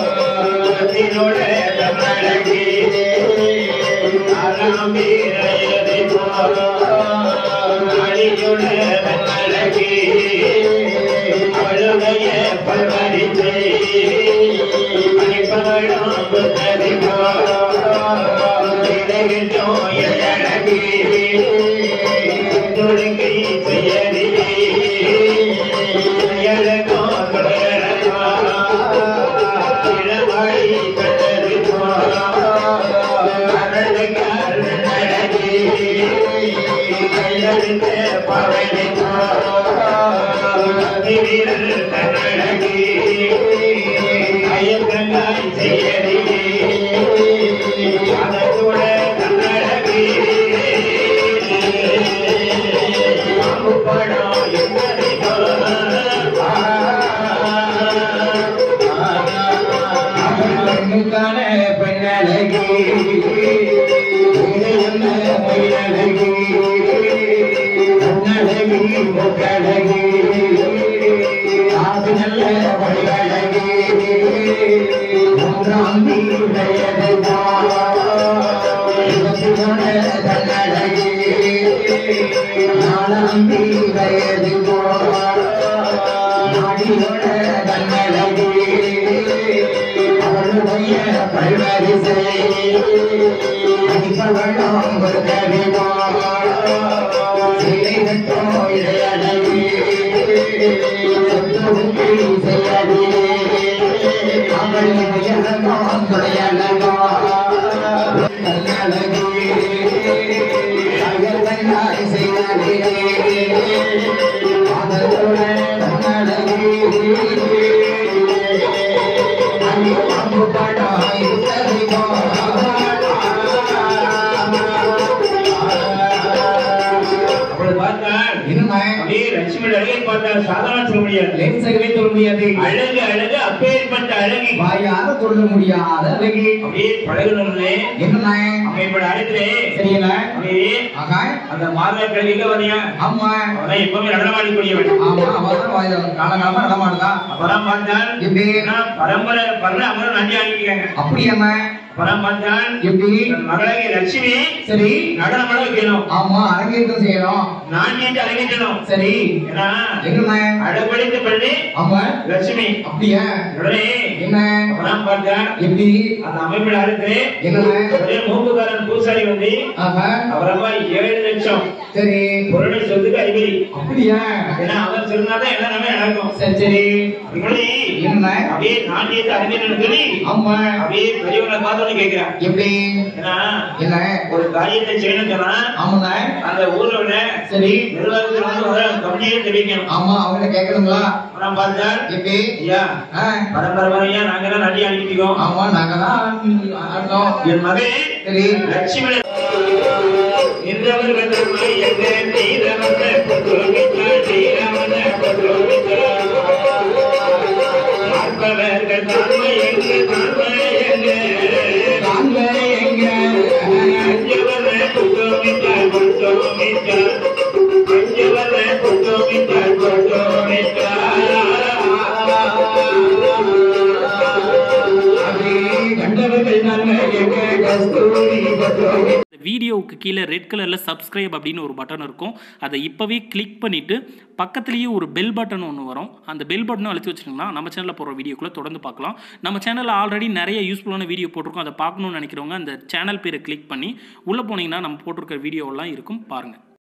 அதனோட தன்னழகி ஆராமீரையதை அழியுட தன்னழகி அவளுடைய பல்வரித்தை அணிப்பவளும் புத்தரிகோ இடையிட்டோ எழகி தொழுகை செய்யறியே எழகோ தொடரகோ இளமழை கண்டறிகோ அரழுகார் நடகி கையெழுத்த பவனிகோ அதிவீரல் கண்ணழகி அயக்கங்காய் செய்யறியே அதோட கண்ணழகி படம் என்னறிகோ பெண்ணுக்கான பெண்ணழகி இது என்ன பொய்யழகி பொன்னழகி முக்கழகி அது நல்ல பொய்யழகி மூன்றாம் தீரையதுவா கண்ணழகி நாலாம் தீரையதுவா நாடியோட கண்ணழகி அவளுடைய பல்வரிசை அடிப்பவளம் ஒரு கவிவா சிலை கட்டோ இடையழகி சொத்தொடுக்கி செய்யடி அவள் உயரமாம் துணையழகா கண்ணழகி அகர்வனாய் செய்யடி அதோட கண்ணழகி அப்பொழுது பார்த்தால் அப்படியே லட்சுமி அழகை பார்த்தால் சாதாரண சொல்ல முடியாது அழகு அழகு அப்பேற்பட்ட அழகி வாயார சொல்ல முடியாத அழகி அப்படியே பழகுனே என்ன அமைப்பட அழைத்தே தெரியல அப்படியே ஆகா அந்த மாதா கல்வியில வரையா ஆமா அவன் எப்பவுமே நடனமாடிக்கூடியவன் ஆமா அவதான் வாயில காலங்காலமா நடமாடுதா அப்பதான் பார்த்தால் எப்படி ஏன்னா பரம்பரை பரல அமரம் நன்றி ஆகிக்கிறாங்க அப்படியாம அப்பதான் பார்த்தால் எப்படி தன் மகளகி லட்சுமி சரி நடனமாட வைக்கணும் ஆமா அரங்கேற்றம் செய்யணும் நாட்டிட்டு அரங்கிக்கணும் சரி ஏன்னா என்ன அழகுபடித்த பள்ளி ஆமா லட்சுமி அப்படியா உடனே என்ன அப்பதான் பார்த்தால் எப்படி அந்த அமைப்பில் அழைத்து என்ன ஒரே மூக்குக்காரன் பூசாரி வந்து ஆஹா அவரப்பா ஏழு லட்சம் சரி பொருளை சொத்துக்கு அதிபதி அப்படியா ஏன்னா அவன் சொன்னாதான் எல்லாமே நடக்கும் சரி சரி இப்படி என்ன அப்படியே நாட்டியத்தை அறிஞர்னு சொல்லி ஆமா அப்படியே பெரியவங்களை பார்த்தோன்னு கேட்கிறான் எப்படி ஏன்னா என்ன ஒரு காரியத்தை செய்யணும் சொன்னா ஆமாங்க அந்த ஊர்ல உள்ள சரி நிர்வாகத்தில் வந்து ஒரு கம்மியே தெரிவிக்கணும் ஆமா அவங்க கேட்கணுங்களா அப்புறம் பார்த்தால் எப்படி ஐயா ஆ, பரம்பரையா நாங்க எல்லாம் நடி அனுப்பிட்டோம் ஆமா நாங்க தான் ஆடணும் என் மகன் சரி லட்சுமி இன்றவர் வென்றமை எங்க நீரவந்த புதுமித்தாள் நீரவந்த புதுமித்தாள் பார்ப்பவர்கள் தாழ்மை எங்கு தாழ்மை எங்கு நாங்க எங்க அஞ்சவர புதுமித்தாள் புதுமித்தாள் அஞ்சவர புதுமித்தாள் புதுமித்தாள் அது கண்டவர்கள் நன்மை எங்க கஸ்தூரி கஸ்தூரி இந்த வீடியோவுக்கு கீழே ரெட் கலரில் சப்ஸ்கிரைப் அப்படின்னு ஒரு பட்டன் இருக்கும் அதை இப்போவே கிளிக் பண்ணிவிட்டு பக்கத்துலேயே ஒரு பெல் பட்டன் ஒன்று வரும் அந்த பெல் பட்டனும் அழுத்தி வச்சிட்டிங்கன்னா நம்ம சேனலில் போகிற வீடியோக்குள்ளே தொடர்ந்து பார்க்கலாம் நம்ம சேனலில் ஆல்ரெடி நிறைய யூஸ்ஃபுல்லான வீடியோ போட்டிருக்கோம் அதை பார்க்கணும்னு நினைக்கிறவங்க அந்த சேனல் பேரை கிளிக் பண்ணி உள்ளே போனீங்கன்னா நம்ம போட்டிருக்க வீடியோவெல்லாம் இருக்கும் பாருங்கள்